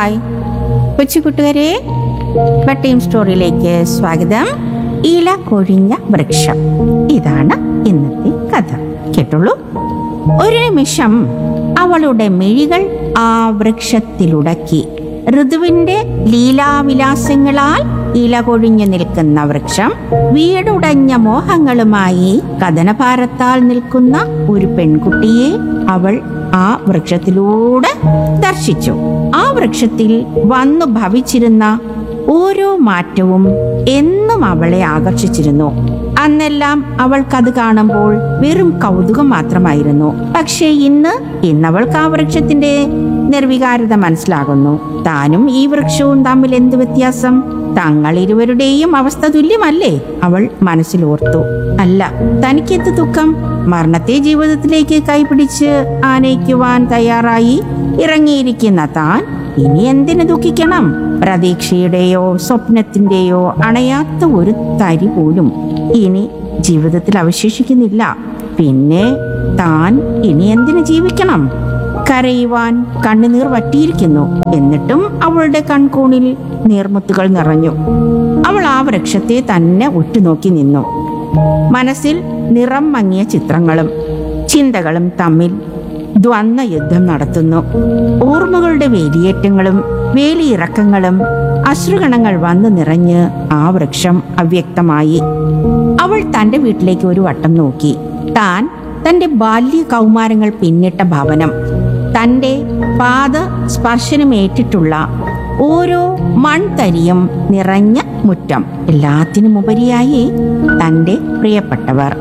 hi കൊച്ചു കൂട്ടുകാരെ ബട്ടീം സ്റ്റോറിയിലേക്ക് സ്വാഗതം ഇല കൊഴിഞ്ഞ വൃക്ഷം ഇതാണ് ഇന്നത്തെ കഥ കേട്ടുള്ളൂ ഒരു നിമിഷം അവളുടെ മിഴികൾ ആ വൃക്ഷത്തിലുടക്കി ഋതുവിന്റെ ലീലാവിലാസങ്ങളാൽ ഇല കൊഴിഞ്ഞു നിൽക്കുന്ന വൃക്ഷം വീടുടഞ്ഞ മോഹങ്ങളുമായി കഥനഭാരത്താൽ നിൽക്കുന്ന ഒരു പെൺകുട്ടിയെ അവൾ ആ വൃക്ഷത്തിലൂടെ ദർശിച്ചു ആ വൃക്ഷത്തിൽ വന്നു ഭവിച്ചിരുന്ന ഓരോ മാറ്റവും എന്നും അവളെ ആകർഷിച്ചിരുന്നു അന്നെല്ലാം അവൾക്കത് കാണുമ്പോൾ വെറും കൗതുകം മാത്രമായിരുന്നു പക്ഷേ ഇന്ന് ഇന്നവൾക്ക് ആ വൃക്ഷത്തിന്റെ നിർവികാരത മനസ്സിലാകുന്നു താനും ഈ വൃക്ഷവും തമ്മിൽ എന്ത് വ്യത്യാസം തങ്ങൾ ഇരുവരുടെയും അവസ്ഥ തുല്യമല്ലേ അവൾ മനസ്സിലോർത്തു അല്ല തനിക്കെന്ത് ദുഃഖം മരണത്തെ ജീവിതത്തിലേക്ക് കൈപിടിച്ച് ആനയിക്കുവാൻ തയ്യാറായി ഇറങ്ങിയിരിക്കുന്ന താൻ ഇനി എന്തിനു ദുഃഖിക്കണം പ്രതീക്ഷയുടെയോ സ്വപ്നത്തിന്റെയോ അണയാത്ത ഒരു തരി പോലും ഇനി ജീവിതത്തിൽ അവശേഷിക്കുന്നില്ല പിന്നെ താൻ ഇനി എന്തിനു ജീവിക്കണം കരയുവാൻ കണ്ണുനീർ വറ്റിയിരിക്കുന്നു എന്നിട്ടും അവളുടെ കൺകോണിൽ നീർമുത്തുകൾ നിറഞ്ഞു അവൾ ആ വൃക്ഷത്തെ തന്നെ ഉറ്റുനോക്കി നിന്നു മനസ്സിൽ നിറം മങ്ങിയ ചിത്രങ്ങളും ചിന്തകളും തമ്മിൽ ദ്വന്ദ് യുദ്ധം നടത്തുന്നു ഓർമ്മകളുടെ വേലിയേറ്റങ്ങളും വേലിയിറക്കങ്ങളും അശ്രുഗണങ്ങൾ വന്നു നിറഞ്ഞ് ആ വൃക്ഷം അവ്യക്തമായി അവൾ തന്റെ വീട്ടിലേക്ക് ഒരു വട്ടം നോക്കി താൻ തന്റെ ബാല്യ കൗമാരങ്ങൾ പിന്നിട്ട ഭവനം തന്റെ പാദ സ്പർശനമേറ്റിട്ടുള്ള ഓരോ മൺതരിയും നിറഞ്ഞ മുറ്റം എല്ലാത്തിനുമുപരിയായി തന്റെ പ്രിയപ്പെട്ടവർ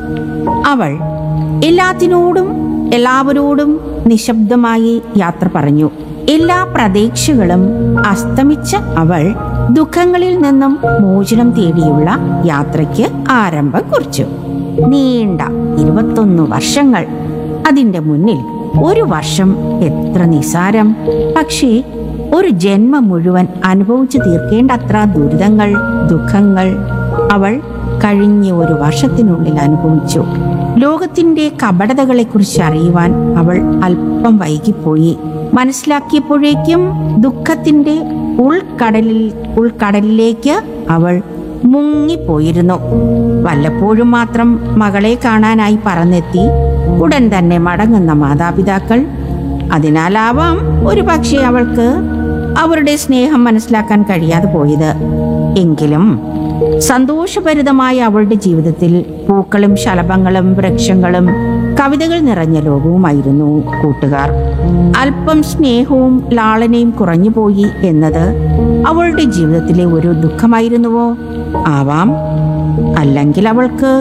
അവൾ എല്ലാത്തിനോടും എല്ലാവരോടും നിശബ്ദമായി യാത്ര പറഞ്ഞു എല്ലാ പ്രതീക്ഷകളും അസ്തമിച്ച അവൾ ദുഃഖങ്ങളിൽ നിന്നും മോചനം തേടിയുള്ള യാത്രയ്ക്ക് ആരംഭം കുറിച്ചു നീണ്ട ഇരുപത്തൊന്ന് വർഷങ്ങൾ അതിന്റെ മുന്നിൽ ഒരു വർഷം എത്ര നിസാരം പക്ഷേ ഒരു ജന്മം മുഴുവൻ അനുഭവിച്ചു തീർക്കേണ്ടത്ര ദുരിതങ്ങൾ ദുഃഖങ്ങൾ അവൾ കഴിഞ്ഞ ഒരു വർഷത്തിനുള്ളിൽ അനുഭവിച്ചു ലോകത്തിന്റെ കപടതകളെക്കുറിച്ച് അറിയുവാൻ അവൾ അല്പം വൈകിപ്പോയി മനസ്സിലാക്കിയപ്പോഴേക്കും ദുഃഖത്തിന്റെ ഉൾക്കടലിൽ ഉൾക്കടലിലേക്ക് അവൾ മുങ്ങിപ്പോയിരുന്നു വല്ലപ്പോഴും മാത്രം മകളെ കാണാനായി പറന്നെത്തി ഉടൻ തന്നെ മടങ്ങുന്ന മാതാപിതാക്കൾ അതിനാലാവാം ഒരു പക്ഷേ അവൾക്ക് അവരുടെ സ്നേഹം മനസ്സിലാക്കാൻ കഴിയാതെ പോയത് എങ്കിലും സന്തോഷഭരിതമായ അവളുടെ ജീവിതത്തിൽ പൂക്കളും ശലഭങ്ങളും വൃക്ഷങ്ങളും കവിതകൾ നിറഞ്ഞ ലോകവുമായിരുന്നു കൂട്ടുകാർ അല്പം സ്നേഹവും ലാളനയും കുറഞ്ഞുപോയി എന്നത് അവളുടെ ജീവിതത്തിലെ ഒരു ദുഃഖമായിരുന്നുവോ ആവാം അല്ലെങ്കിൽ അവൾക്ക്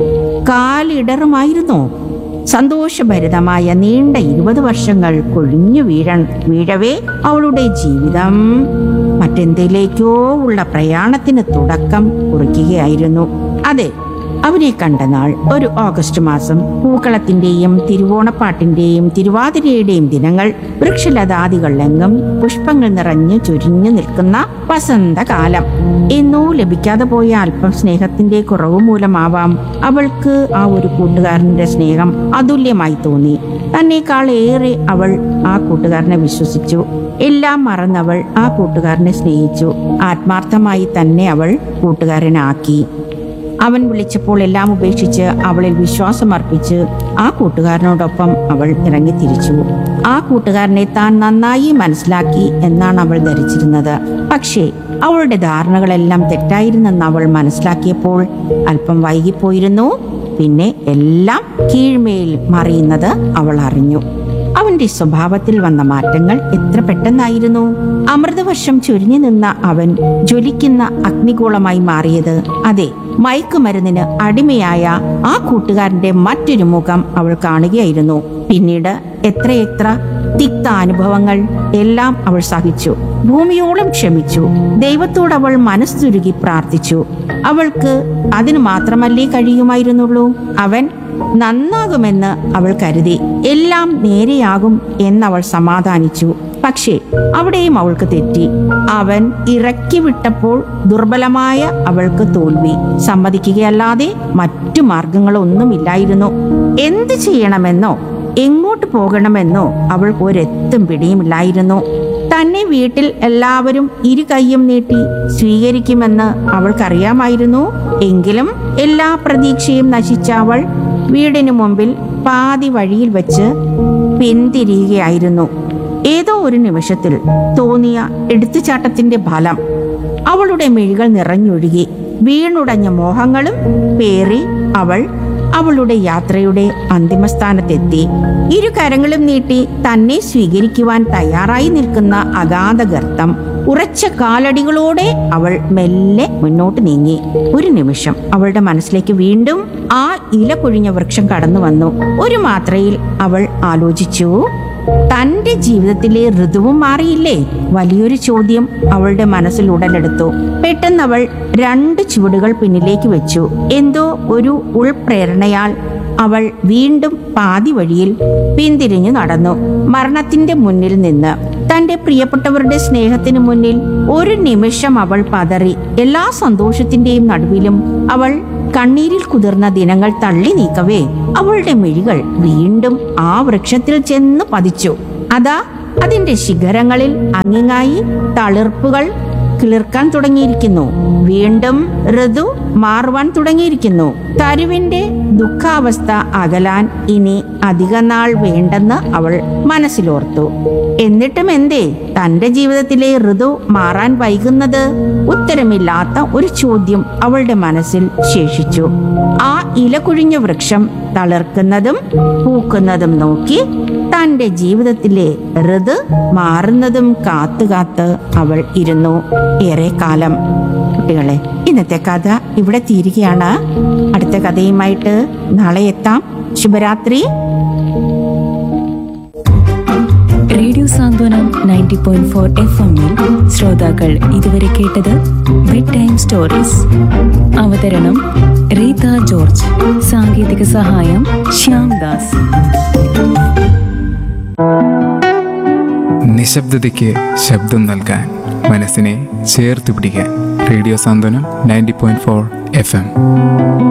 കാലിടറുമായിരുന്നോ സന്തോഷഭരിതമായ നീണ്ട ഇരുപത് വർഷങ്ങൾ കൊഴിഞ്ഞു വീഴ വീഴവേ അവളുടെ ജീവിതം മറ്റെന്തിലേക്കോ ഉള്ള പ്രയാണത്തിന് തുടക്കം കുറിക്കുകയായിരുന്നു അതെ അവനെ കണ്ട നാൾ ഒരു ഓഗസ്റ്റ് മാസം പൂക്കളത്തിന്റെയും തിരുവോണപ്പാട്ടിന്റെയും തിരുവാതിരയുടെയും ദിനങ്ങൾ വൃക്ഷലതാദികളിലെങ്ങും പുഷ്പങ്ങൾ നിറഞ്ഞു ചുരിഞ്ഞു നിൽക്കുന്ന വസന്തകാലം എന്നോ ലഭിക്കാതെ പോയ അല്പം സ്നേഹത്തിന്റെ കുറവ് മൂലമാവാം അവൾക്ക് ആ ഒരു കൂട്ടുകാരന്റെ സ്നേഹം അതുല്യമായി തോന്നി തന്നേക്കാൾ ഏറെ അവൾ ആ കൂട്ടുകാരനെ വിശ്വസിച്ചു എല്ലാം മറന്നവൾ ആ കൂട്ടുകാരനെ സ്നേഹിച്ചു ആത്മാർത്ഥമായി തന്നെ അവൾ കൂട്ടുകാരനാക്കി അവൻ വിളിച്ചപ്പോൾ എല്ലാം ഉപേക്ഷിച്ച് അവളിൽ വിശ്വാസം അർപ്പിച്ച് ആ കൂട്ടുകാരനോടൊപ്പം അവൾ ഇറങ്ങി തിരിച്ചു ആ കൂട്ടുകാരനെ താൻ നന്നായി മനസ്സിലാക്കി എന്നാണ് അവൾ ധരിച്ചിരുന്നത് പക്ഷേ അവളുടെ ധാരണകളെല്ലാം തെറ്റായിരുന്നെന്ന് അവൾ മനസ്സിലാക്കിയപ്പോൾ അല്പം വൈകിപ്പോയിരുന്നു പിന്നെ എല്ലാം കീഴ്മേൽ മറിയുന്നത് അവൾ അറിഞ്ഞു അവന്റെ സ്വഭാവത്തിൽ വന്ന മാറ്റങ്ങൾ എത്ര പെട്ടെന്നായിരുന്നു അമൃതവർഷം ചുരിഞ്ഞു നിന്ന അവൻ ജ്വലിക്കുന്ന അഗ്നിഗോളമായി മാറിയത് അതെ മയക്കുമരുന്നിന് അടിമയായ ആ കൂട്ടുകാരന്റെ മറ്റൊരു മുഖം അവൾ കാണുകയായിരുന്നു പിന്നീട് എത്രയെത്ര തിക്ത അനുഭവങ്ങൾ എല്ലാം അവൾ സഹിച്ചു ഭൂമിയോളം ക്ഷമിച്ചു ദൈവത്തോട് അവൾ മനസ്സുരുകി പ്രാർത്ഥിച്ചു അവൾക്ക് അതിന് മാത്രമല്ലേ കഴിയുമായിരുന്നുള്ളൂ അവൻ നന്നാകുമെന്ന് അവൾ കരുതി എല്ലാം നേരെയാകും എന്നവൾ സമാധാനിച്ചു പക്ഷേ അവിടെയും അവൾക്ക് തെറ്റി അവൻ ഇറക്കി വിട്ടപ്പോൾ ദുർബലമായ അവൾക്ക് തോൽവി സമ്മതിക്കുകയല്ലാതെ മറ്റു മാർഗങ്ങളൊന്നുമില്ലായിരുന്നു എന്ത് ചെയ്യണമെന്നോ എങ്ങോട്ട് പോകണമെന്നോ അവൾക്ക് ഒരെത്തും പിടിയുമില്ലായിരുന്നു തന്നെ വീട്ടിൽ എല്ലാവരും ഇരു കൈയും നീട്ടി സ്വീകരിക്കുമെന്ന് അവൾക്കറിയാമായിരുന്നു എങ്കിലും എല്ലാ പ്രതീക്ഷയും നശിച്ച അവൾ വീടിനു മുമ്പിൽ പാതി വഴിയിൽ വെച്ച് പിന്തിരിയുകയായിരുന്നു ഏതോ ഒരു നിമിഷത്തിൽ തോന്നിയ എടുത്തുചാട്ടത്തിന്റെ ഫലം അവളുടെ മിഴികൾ നിറഞ്ഞൊഴുകി വീണുടഞ്ഞ മോഹങ്ങളും പേറി അവൾ അവളുടെ യാത്രയുടെ അന്തിമസ്ഥാനത്തെത്തി ഇരു കരങ്ങളും നീട്ടി തന്നെ സ്വീകരിക്കുവാൻ തയ്യാറായി നിൽക്കുന്ന അഗാധ ഗർത്തം ഉറച്ച കാലടികളോടെ അവൾ മെല്ലെ മുന്നോട്ട് നീങ്ങി ഒരു നിമിഷം അവളുടെ മനസ്സിലേക്ക് വീണ്ടും ആ ഇല കൊഴിഞ്ഞ വൃക്ഷം കടന്നു വന്നു ഒരു മാത്രയിൽ അവൾ ആലോചിച്ചു തന്റെ ജീവിതത്തിലെ ഋതുവും മാറിയില്ലേ വലിയൊരു ചോദ്യം അവളുടെ മനസ്സിൽ ഉടലെടുത്തു പെട്ടെന്ന് അവൾ രണ്ട് ചുവടുകൾ പിന്നിലേക്ക് വെച്ചു എന്തോ ഒരു ഉൾപ്രേരണയാൽ അവൾ വീണ്ടും പാതി വഴിയിൽ പിന്തിരിഞ്ഞു നടന്നു മരണത്തിന്റെ മുന്നിൽ നിന്ന് തന്റെ പ്രിയപ്പെട്ടവരുടെ സ്നേഹത്തിന് മുന്നിൽ ഒരു നിമിഷം അവൾ പതറി എല്ലാ സന്തോഷത്തിന്റെയും നടുവിലും അവൾ കണ്ണീരിൽ കുതിർന്ന ദിനങ്ങൾ തള്ളി നീക്കവേ അവളുടെ മിഴികൾ വീണ്ടും ആ വൃക്ഷത്തിൽ ചെന്ന് പതിച്ചു അതാ അതിന്റെ ശിഖരങ്ങളിൽ അങ്ങിങ്ങായി തളിർപ്പുകൾ കിളിർക്കാൻ തുടങ്ങിയിരിക്കുന്നു വീണ്ടും ഋതു മാറുവാൻ തുടങ്ങിയിരിക്കുന്നു തരുവിന്റെ ദുഃഖാവസ്ഥ അകലാൻ ഇനി അധിക നാൾ വേണ്ടെന്ന് അവൾ മനസ്സിലോർത്തു എന്നിട്ടും എന്തേ തന്റെ ജീവിതത്തിലെ ഋതു മാറാൻ വൈകുന്നത് ഉത്തരമില്ലാത്ത ഒരു ചോദ്യം അവളുടെ മനസ്സിൽ ശേഷിച്ചു ആ ഇല കുഴിഞ്ഞ വൃക്ഷം തളിർക്കുന്നതും പൂക്കുന്നതും നോക്കി തന്റെ ജീവിതത്തിലെ ഋത് മാറുന്നതും കാത്തു കാത്ത് അവൾ ഇരുന്നു ഏറെ കാലം കുട്ടികളെ ഇന്നത്തെ കഥ ഇവിടെ തീരുകയാണ് അടുത്ത കഥയുമായിട്ട് നാളെ എത്താം ശുഭരാത്രി radio Santhwanam ninety point four F എമ്മിൽ ശ്രോതാക്കൾ ഇതുവരെ കേട്ടത് ബെഡ് ടൈം സ്റ്റോറീസ് അവതരണം റീത ജോർജ് സാങ്കേതിക സഹായം ശ്യാം ദാസ് നിശബ്ദതയ്ക്ക് ശബ്ദം നൽകാൻ മനസ്സിനെ ചേർത്ത് പിടിക്കാൻ radio Santhwanam ninety point four F M